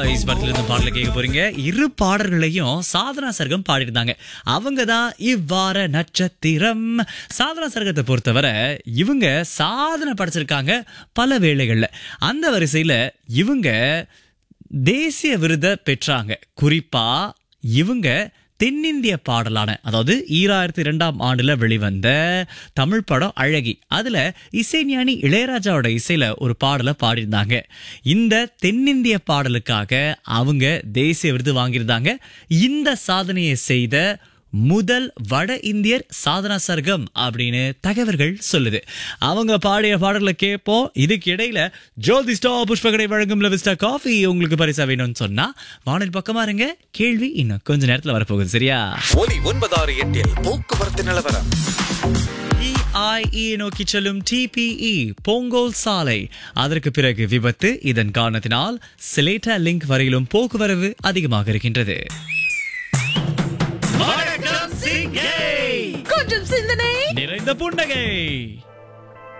boys படத்துல இருந்து பாடல கேட்க போறீங்க இரு பாடல்களையும் சாதனா சர்க்கம் பாடிருந்தாங்க அவங்க தான் இவ்வார நட்சத்திரம் சாதனா சர்க்கத்தை பொறுத்தவரை இவங்க சாதனை படைச்சிருக்காங்க பல வேளைகள்ல அந்த வரிசையில இவங்க தேசிய விருதை பெற்றாங்க குறிப்பா இவங்க தென்னிந்திய பாடலான அதாவது ஈராயிரத்தி இரண்டாம் ஆண்டுல வெளிவந்த தமிழ் படம் அழகி அதுல இசைஞானி இளையராஜாவோட இசையில ஒரு பாடலை பாடியிருந்தாங்க இந்த தென்னிந்திய பாடலுக்காக அவங்க தேசிய விருது வாங்கியிருந்தாங்க இந்த சாதனையை செய்த முதல் வட இந்தியர் சாதனா சர்க்கம் அப்படின்னு தகவல்கள் சொல்லுது அவங்க பாடிய பாடல்களை கேட்போம் இதுக்கு இடையில ஜோதிஸ்டா புஷ்பகடை வழங்கும் லவிஸ்டா காஃபி உங்களுக்கு பரிசா வேணும்னு சொன்னா வானல் பக்கமா இருங்க கேள்வி இன்னும் கொஞ்ச நேரத்துல வரப்போகுது சரியா ஒலி ஒன்பதாறு எட்டில் போக்குவரத்து நிலவரம் இஐஇ நோக்கி செல்லும் டிபிஇ போங்கோல் சாலை அதற்கு பிறகு விபத்து இதன் காரணத்தினால் சிலேட்டா லிங்க் வரையிலும் போக்குவரவு அதிகமாக இருக்கின்றது வணக்கம் சிங்கை கொஞ்சம் சிந்தனை நிறைந்த புன்னகை